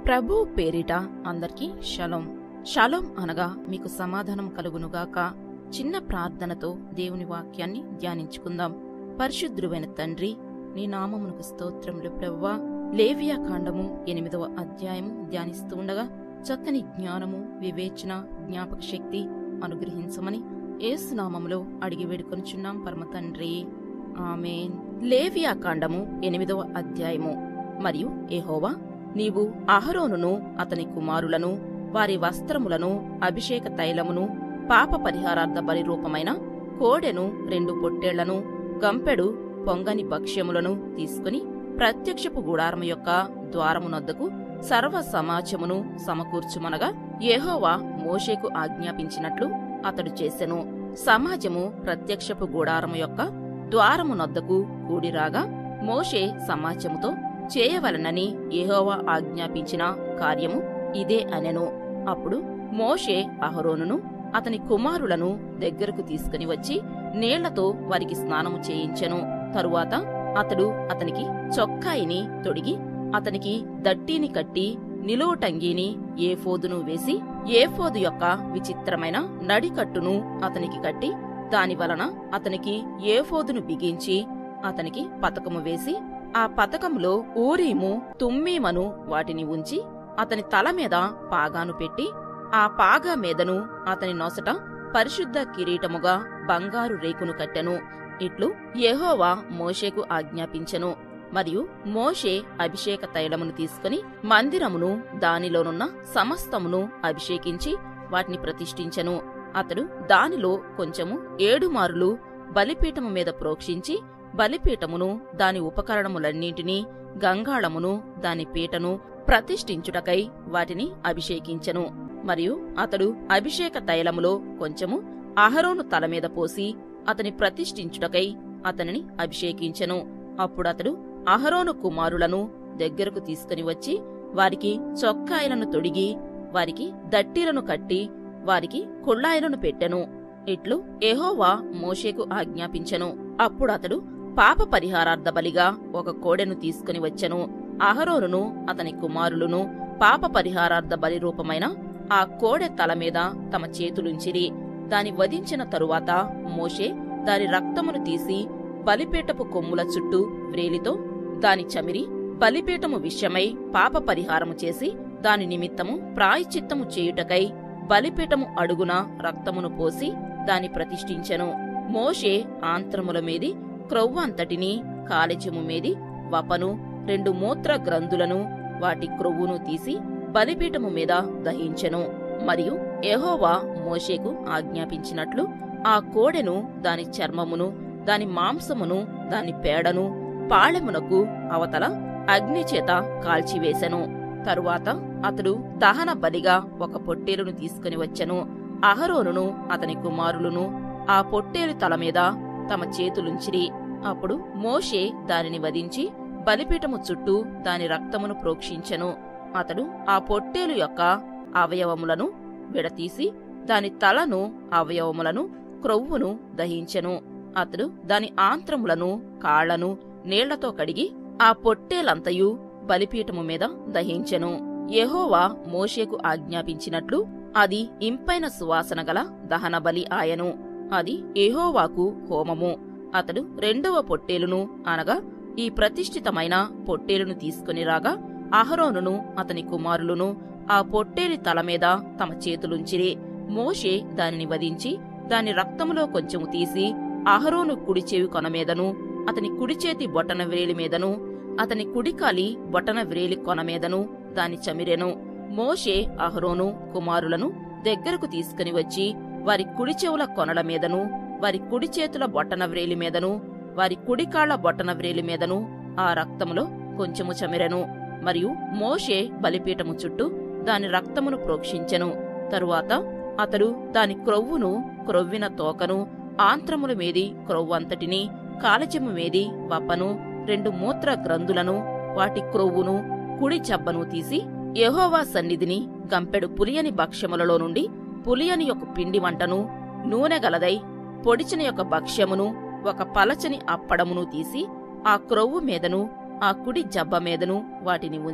ప్రభు పేరిట అందరికీ shalom shalom అనగా మీకు సమాధానం కలుగునుగాక చిన్న ప్రార్థనతో దేవుని వాక్యాన్ని ధ్యానించుకుందాం పరిశుద్ధువైన తండ్రి నీ నామమునకు స్తోత్రములు ప్రవ్వా లేవియా కాండము ఎనిమిదవ అధ్యాయము ధ్యానిస్తూ ఉండగా చక్కని జ్ఞానము వివేచన జ్ఞాపక శక్తి అనుగ్రహించమని ఏసునామములో అడిగి వేడుకొనుచున్నాం పరమ తండ్రి ఆమెన్ లేవియా కాండము ఎనిమిదవ అధ్యాయము మరియు ఏహోవా నీవు అహరోనును అతని కుమారులను వారి వస్త్రములను అభిషేక తైలమును పాప పరిహారార్థ బలి రూపమైన కోడెను రెండు పొట్టేళ్లను గంపెడు పొంగని భక్ష్యములను తీసుకుని ప్రత్యక్షపు గుడారము యొక్క ద్వారమునొద్దకు సర్వ సమాజమును సమకూర్చుమనగా యెహోవా మోషేకు ఆజ్ఞాపించినట్లు అతడు చేసెను సమాజము ప్రత్యక్షపు గుడారము యొక్క ద్వారమునొద్దకు కూడిరాగా మోషే సమాజముతో చేయవలనని యెహోవా ఆజ్ఞాపించిన కార్యము ఇదే అనెను అప్పుడు మోషే అహరోనును అతని కుమారులను దగ్గరకు తీసుకుని వచ్చి నీళ్లతో వారికి స్నానము చేయించెను తరువాత అతడు అతనికి చొక్కాయిని తొడిగి అతనికి దట్టీని కట్టి నిలువుటంగీని ఏఫోదును వేసి ఏఫోదు యొక్క విచిత్రమైన నడికట్టును అతనికి కట్టి దాని వలన అతనికి ఏఫోదును బిగించి అతనికి పతకము వేసి ఆ పతకంలో ఊరీము తుమ్మీమను వాటిని ఉంచి అతని తల మీద పాగాను పెట్టి ఆ పాగా మీదను అతని నొసట పరిశుద్ధ కిరీటముగా బంగారు రేకును కట్టెను ఇట్లు యెహోవా మోషేకు ఆజ్ఞాపించెను మరియు మోషే అభిషేక తైలమును తీసుకుని మందిరమును దానిలోనున్న సమస్తమును అభిషేకించి వాటిని ప్రతిష్ఠించెను అతడు దానిలో కొంచెము ఏడు మారులు బలిపీఠము మీద ప్రోక్షించి బలిపీఠమును దాని ఉపకరణములన్నింటినీ గంగాళమును దాని పీటను ప్రతిష్ఠించుటకై వాటిని అభిషేకించెను మరియు అతడు అభిషేక తైలములో కొంచెము అహరోను తల మీద పోసి అతని ప్రతిష్ఠించుటకై అతనిని అభిషేకించెను అప్పుడతడు అహరోను కుమారులను దగ్గరకు తీసుకుని వచ్చి వారికి చొక్కాయలను తొడిగి వారికి దట్టీలను కట్టి వారికి కుళ్ళాయలను పెట్టెను ఇట్లు ఎహోవా మోషేకు ఆజ్ఞాపించెను అప్పుడతడు పాప పరిహారార్థ బలిగా ఒక కోడెను తీసుకుని వచ్చెను అహరోనును అతని కుమారులును పాప పరిహారార్థ బలి రూపమైన ఆ కోడె తల మీద తమ చేతులుంచిరి దాని వధించిన తరువాత మోషే దాని రక్తమును తీసి బలిపీఠపు కొమ్ముల చుట్టూ వ్రేలితో దాని చమిరి బలిపీఠము విషయమై పాప పరిహారము చేసి దాని నిమిత్తము ప్రాయశ్చిత్తము చేయుటకై బలిపీఠము అడుగున రక్తమును పోసి దాని ప్రతిష్ఠించెను మోషే ఆంత్రముల మీది క్రొవ్వు అంతటిని కాలిజము మీది వపను రెండు మూత్ర గ్రంథులను వాటి క్రొవ్వును తీసి బలిపీఠము మీద దహించెను మరియు ఎహోవా మోషేకు ఆజ్ఞాపించినట్లు ఆ కోడెను దాని చర్మమును దాని మాంసమును దాని పేడను పాళెమునకు అవతల అగ్నిచేత కాల్చివేశెను తరువాత అతడు దహన బలిగా ఒక పొట్టేలును తీసుకుని వచ్చెను అహరోనును అతని కుమారులును ఆ పొట్టేలు తల మీద తమ చేతులుంచిరి అప్పుడు మోషే దానిని వధించి బలిపీఠము చుట్టూ దాని రక్తమును ప్రోక్షించెను అతడు ఆ పొట్టేలు యొక్క అవయవములను విడతీసి దాని తలను అవయవములను క్రొవ్వును దహించెను అతడు దాని ఆంత్రములను కాళ్లను నీళ్లతో కడిగి ఆ పొట్టేలంతయు బలిపీఠము మీద దహించెను యెహోవా మోషేకు ఆజ్ఞాపించినట్లు అది ఇంపైన సువాసన గల దహనబలి ఆయను అది యెహోవాకు హోమము అతడు రెండవ పొట్టేలును అనగా ఈ ప్రతిష్ఠితమైన పొట్టేలును తీసుకుని రాగా అహరోనును అతని కుమారులును ఆ పొట్టేలి తల మీద తమ చేతులుంచిరి మోషే దానిని వధించి దాని రక్తములో కొంచెము తీసి అహరోను కుడి చెవి కొన మీదను అతని కుడి చేతి బొటన వ్రేలి మీదను అతని కుడికాలి బొటన వ్రేలి కొన మీదను దాని చమిరెను మోషే అహరోను కుమారులను దగ్గరకు తీసుకుని వచ్చి వారి కుడి చెవుల కొనల మీదను వారి కుడి చేతుల బొట్టన వ్రేలి మీదను వారి కుడికాళ్ల బొట్టన వ్రేలి మీదను ఆ రక్తములో కొంచెము చమిరెను మరియు మోషే బలిపీఠము చుట్టూ దాని రక్తమును ప్రోక్షించెను తరువాత అతడు దాని క్రొవ్వును క్రొవ్విన తోకను ఆంత్రముల మీది క్రొవ్వంతటిని కాలచెము మీది వప్పను రెండు మూత్ర గ్రంథులను వాటి క్రొవ్వును కుడి చెబ్బను తీసి యెహోవా సన్నిధిని గంపెడు పులియని భక్ష్యములలో నుండి పులియని యొక్క పిండి వంటను నూనె గలదై పొడిచిన యొక్క భక్ష్యమును ఒక పలచని అప్పడమును తీసి ఆ క్రొవ్వు మీదను ఆ కుడి జబ్బ మీదను వాటిని ఉంచి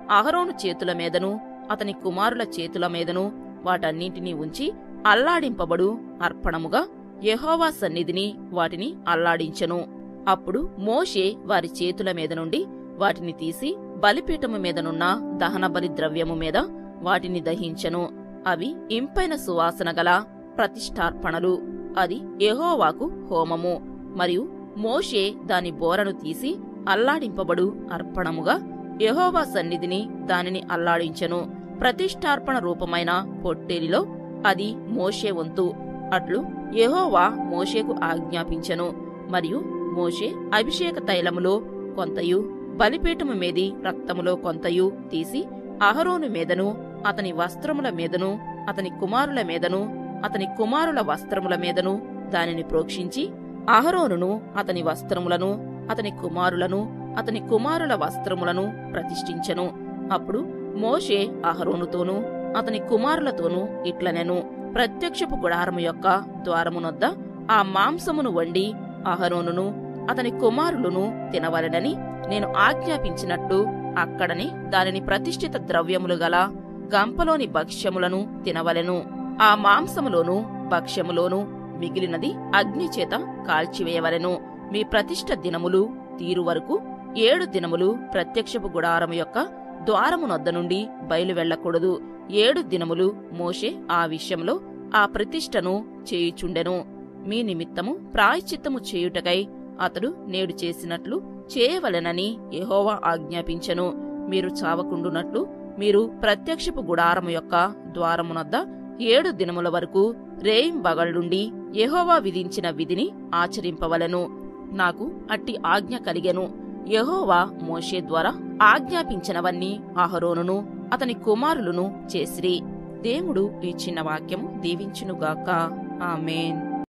అహరోను చేతుల మీదను అతని కుమారుల చేతుల మీదను వాటన్నింటినీ ఉంచి అల్లాడింపబడు అర్పణముగా యెహోవా సన్నిధిని వాటిని అల్లాడించెను అప్పుడు మోషే వారి చేతుల మీద నుండి వాటిని తీసి బలిపీఠము మీదనున్న దహనబలి ద్రవ్యము మీద వాటిని దహించెను అవి ఇంపైన సువాసన గల ప్రతిష్టార్పణలు అది యెహోవాకు హోమము మరియు మోషే దాని బోరను తీసి అల్లాడింపబడు అర్పణముగా యెహోవా సన్నిధిని దానిని అల్లాడించెను ప్రతిష్టార్పణ రూపమైన పొట్టేలిలో అది మోషే వంతు అట్లు యెహోవా మోషేకు ఆజ్ఞాపించెను మరియు మోషే అభిషేక తైలములో కొంతయు బలిపీఠము మీది రక్తములో కొంతయు తీసి అహరోను మీదను అతని వస్త్రముల మీదను అతని కుమారుల మీదను అతని కుమారుల వస్త్రముల మీదను దానిని ప్రోక్షించి అహరోనును అతని వస్త్రములను అతని కుమారులను అతని కుమారుల వస్త్రములను ప్రతిష్ఠించెను అప్పుడు మోషే అహరోనుతోనూ అతని కుమారులతోనూ ఇట్లనెను ప్రత్యక్షపు గుడారము యొక్క ద్వారమునొద్ద ఆ మాంసమును వండి అహరోనును అతని కుమారులను తినవలెనని నేను ఆజ్ఞాపించినట్టు అక్కడనే దానిని ప్రతిష్ఠిత ద్రవ్యములు గల గంపలోని భక్ష్యములను తినవలెను ఆ మాంసములోను భక్ష్యములోను మిగిలినది అగ్నిచేత కాల్చివేయవలెను మీ ప్రతిష్ఠ దినములు తీరు వరకు ఏడు దినములు ప్రత్యక్షపు గుడారము యొక్క ద్వారమునొద్ద నుండి బయలు వెళ్ళకూడదు ఏడు దినములు మోషే ఆ విషయంలో ఆ ప్రతిష్టను చేయుచుండెను మీ నిమిత్తము ప్రాయశ్చిత్తము చేయుటకై అతడు నేడు చేసినట్లు చేయవలెనని యెహోవా ఆజ్ఞాపించెను మీరు చావకుండునట్లు మీరు ప్రత్యక్షపు గుడారము యొక్క ద్వారమునొద్ద ఏడు దినముల వరకు రేయింబగళ్ళుండి యెహోవా విధించిన విధిని ఆచరింపవలెను నాకు అట్టి ఆజ్ఞ కలిగెను యెహోవా మోషే ద్వారా ఆజ్ఞాపించినవన్నీ అహరోనును అతని కుమారులను చేసిరి దేవుడు ఈ చిన్న వాక్యము దీవించునుగాక ఆమెన్